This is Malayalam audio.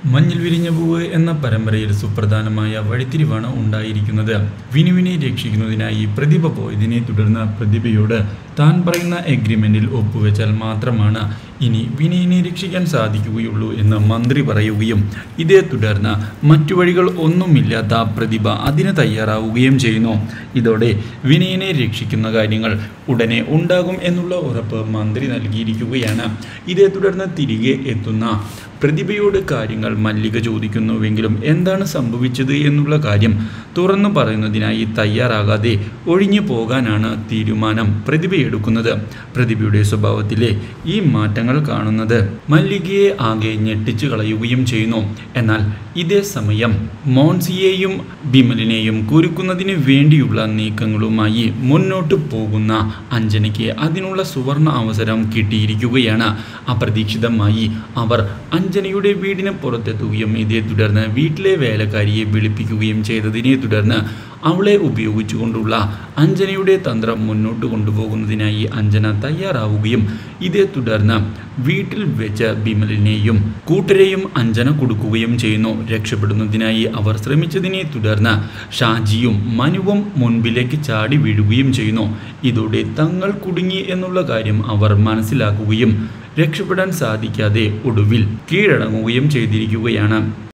മഞ്ഞിൽ വിരിഞ്ഞ പൂവ് എന്ന പരമ്പരയിൽ സുപ്രധാനമായ വഴിത്തിരിവാണ് ഉണ്ടായിരിക്കുന്നത് വിനുവിനെ രക്ഷിക്കുന്നതിനായി പ്രതിഭ പോയതിനെ തുടർന്ന് പ്രതിഭയോട് താൻ പറയുന്ന എഗ്രിമെന്റിൽ ഒപ്പുവെച്ചാൽ മാത്രമാണ് ഇനി വിനയനെ രക്ഷിക്കാൻ സാധിക്കുകയുള്ളൂ എന്ന് മന്ത്രി പറയുകയും ഇതേ തുടർന്ന് മറ്റു വഴികൾ ഒന്നുമില്ലാത്ത പ്രതിഭ അതിന് തയ്യാറാവുകയും ചെയ്യുന്നു ഇതോടെ വിനയനെ രക്ഷിക്കുന്ന കാര്യങ്ങൾ ഉടനെ ഉണ്ടാകും എന്നുള്ള ഉറപ്പ് മന്ത്രി നൽകിയിരിക്കുകയാണ് ഇതേ തുടർന്ന് തിരികെ എത്തുന്ന പ്രതിഭയോട് കാര്യങ്ങൾ മല്ലിക ചോദിക്കുന്നുവെങ്കിലും എന്താണ് സംഭവിച്ചത് എന്നുള്ള കാര്യം തുറന്നു പറയുന്നതിനായി തയ്യാറാകാതെ ഒഴിഞ്ഞു പോകാനാണ് തീരുമാനം പ്രതിഭയെടുക്കുന്നത് പ്രതിഭയുടെ സ്വഭാവത്തിലെ ഈ മാറ്റങ്ങൾ കാണുന്നത് മല്ലികയെ ആകെ ഞെട്ടിച്ചു കളയുകയും ചെയ്യുന്നു എന്നാൽ ഇതേ സമയം മോൺസിയെയും ബിമലിനെയും കുരുക്കുന്നതിന് വേണ്ടിയുള്ള നീക്കങ്ങളുമായി മുന്നോട്ട് പോകുന്ന അഞ്ജനയ്ക്ക് അതിനുള്ള സുവർണ അവസരം കിട്ടിയിരിക്കുകയാണ് അപ്രതീക്ഷിതമായി അവർ അഞ്ജനയുടെ വീടിന് പുറത്തെത്തുകയും ഇതേ തുടർന്ന് വീട്ടിലെ വേലക്കാരിയെ വിളിപ്പിക്കുകയും ചെയ്തതിനെ തുടർന്ന് അവളെ ഉപയോഗിച്ചുകൊണ്ടുള്ള അഞ്ജനയുടെ തന്ത്രം മുന്നോട്ട് കൊണ്ടുപോകുന്നതിനായി അഞ്ജന തയ്യാറാവുകയും ഇതേ തുടർന്ന് വീട്ടിൽ വെച്ച് ബിമലിനെയും കൂട്ടരെയും അഞ്ജന കൊടുക്കുകയും ചെയ്യുന്നു രക്ഷപ്പെടുന്നതിനായി അവർ ശ്രമിച്ചതിനെ തുടർന്ന് ഷാജിയും മനുവും മുൻപിലേക്ക് ചാടി വീഴുകയും ചെയ്യുന്നു ഇതോടെ തങ്ങൾ കുടുങ്ങി എന്നുള്ള കാര്യം അവർ മനസ്സിലാക്കുകയും രക്ഷപ്പെടാൻ സാധിക്കാതെ ഒടുവിൽ കീഴടങ്ങുകയും ചെയ്തിരിക്കുകയാണ്